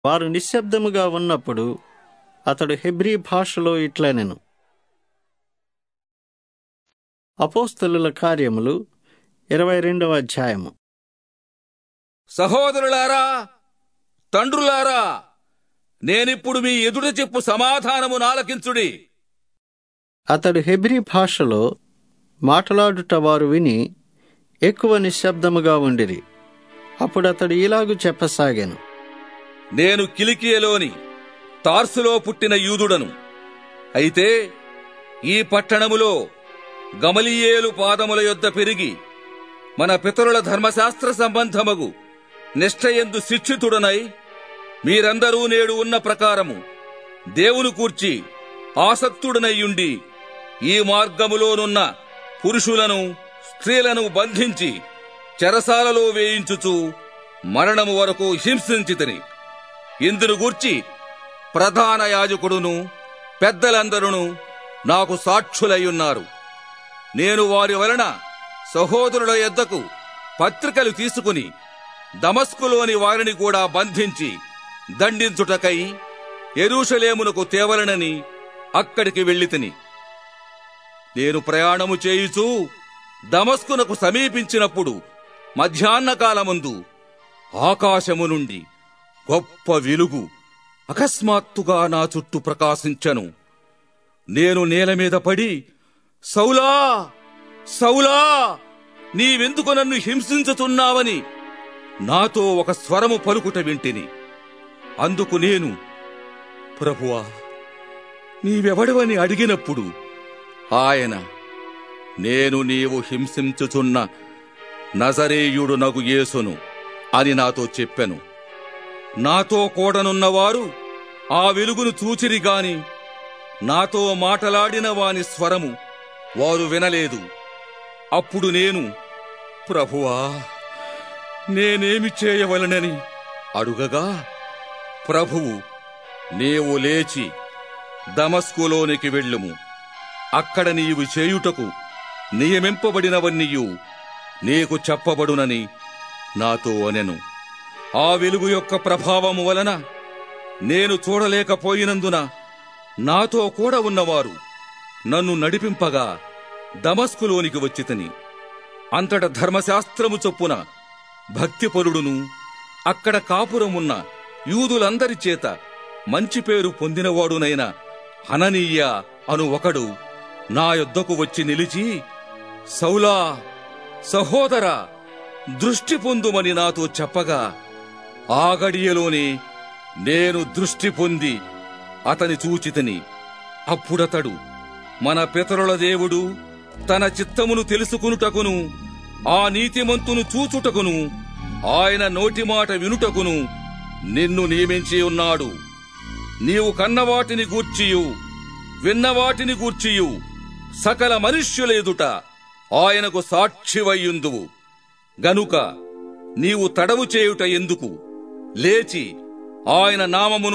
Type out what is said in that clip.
వారు నిశ్శబ్దముగా ఉన్నప్పుడు అతడు హెబ్రీ భాషలో ఇట్లనెను అపోస్తలుల కార్యములు ఇరవై రెండవ అధ్యాయము సహోదరులారా తండ్రులారా నేనిప్పుడు మీ ఎదుట చెప్పు సమాధానము నాలకించుడి అతడు హెబ్రీ భాషలో మాట్లాడుట వారు విని ఎక్కువ నిశ్శబ్దముగా ఉండిరి అప్పుడు అతడు ఇలాగు చెప్పసాగాను నేను కిలికియలోని తార్సులో పుట్టిన యూదుడను అయితే ఈ పట్టణములో గమలియేలు పాదముల యొద్ద పెరిగి మన పితరుల ధర్మశాస్త్ర సంబంధమగు నిష్ఠయందు శిక్షితుడనై మీరందరూ నేడు ఉన్న ప్రకారము దేవుని కూర్చి ఆసక్తుడనయ్యుండి ఈ మార్గములోనున్న పురుషులను స్త్రీలను బంధించి చెరసాలలో వేయించుచు మరణము వరకు హింసించితిని ఇందును గూర్చి ప్రధాన యాజకుడును పెద్దలందరూ నాకు సాక్షులయ్యున్నారు నేను వారి వలన సహోదరుల యొద్దకు పత్రికలు తీసుకుని దమస్కులోని వారిని కూడా బంధించి దండించుటకై ఎరూషలేమునకు తేవలనని అక్కడికి వెళ్ళితిని నేను ప్రయాణము చేయుచూ దమస్కునకు సమీపించినప్పుడు మధ్యాహ్న కాలమందు ఆకాశము నుండి గొప్ప వెలుగు అకస్మాత్తుగా నా చుట్టూ ప్రకాశించను నేను నేల మీద పడి సౌలా సౌలా నీవెందుకు నన్ను హింసించుతున్నావని నాతో ఒక స్వరము పలుకుట వింటిని అందుకు నేను ప్రభువా నీవెవడవని అడిగినప్పుడు ఆయన నేను నీవు హింసించుచున్న నజరేయుడు నగు యేసును అని నాతో చెప్పెను నాతో కూడనున్నవారు ఆ వెలుగును చూచిరి గాని నాతో మాటలాడిన వాని స్వరము వారు వినలేదు అప్పుడు నేను ప్రభువా నేనేమి చేయవలనని అడుగగా ప్రభువు నీవు లేచి దమస్కులోనికి వెళ్ళుము అక్కడ నీవు చేయుటకు నియమింపబడినవన్నీయు నీకు చెప్పబడునని నాతో అనెను ఆ వెలుగు యొక్క ప్రభావము వలన నేను చూడలేకపోయినందున నాతో కూడా ఉన్నవారు నన్ను నడిపింపగా దమస్కులోనికి వచ్చితిని అంతట ధర్మశాస్త్రము చొప్పున భక్తిపరుడును అక్కడ కాపురమున్న యూదులందరి చేత మంచి పేరు పొందినవాడునైన హననీయ అను ఒకడు నా యొద్దకు వచ్చి నిలిచి సౌలా సహోదర దృష్టి పొందుమని నాతో చెప్పగా ఆ గడియలోనే నేను దృష్టి పొంది అతని చూచితిని అప్పుడతడు మన పితరుల దేవుడు తన చిత్తమును తెలుసుకునుటకును ఆ నీతిమంతును చూచుటకును ఆయన నోటి మాట వినుటకును నిన్ను నియమించి ఉన్నాడు నీవు కన్నవాటిని గూర్చియు విన్నవాటిని గూర్చియు సకల మనుష్యులేదుట ఆయనకు సాక్షివయ్యుందువు గనుక నీవు తడవు చేయుట ఎందుకు లేచి ఆయన నామమును